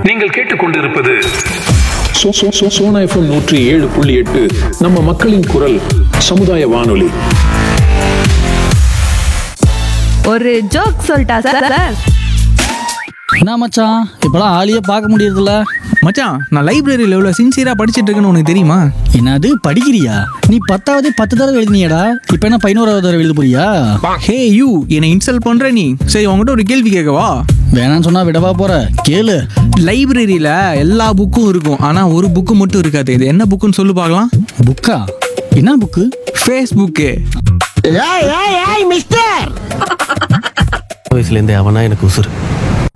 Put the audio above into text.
நீங்கள் கேட்டுக்கொண்டிருப்பது சோ- சோ- சோ- சோனா எஃப்எம் நூற்றி ஏழு புள்ளி எட்டு நம்ம மக்களின் குரல் சமுதாய வானொலி ஒரு ஜோக் சொல்லிட்டா சார் சார் என்ன மச்சான் இப்பெல்லாம் ஆளையே பார்க்க முடியறதில்ல மச்சான் நான் லைப்ரரியில் எவ்வளோ சின்சியராக படிச்சிட்டு இருக்கேன்னு உனக்கு தெரியுமா என்னது படிக்கிறியா நீ பத்தாவது பத்து தடவை எழுதினியடா இப்போ என்ன பதினோராவது தடவை எழுத போறியா ஹே யூ என்னை இன்சல்ட் பண்ணுற நீ சரி உங்ககிட்ட ஒரு கேள்வி கேட்கவா வேணாம்னு சொன்னா விடவா போற கேளு லைப்ரரியில் எல்லா புக்கும் இருக்கும் ஆனால் ஒரு புக்கு மட்டும் இருக்காது இது என்ன புக்குன்னு சொல்லு பார்க்கலாம் புக்கா என்ன புக்கு ஃபேஸ்புக்கு வயசுலேருந்தே அவனா எனக்கு உசுறு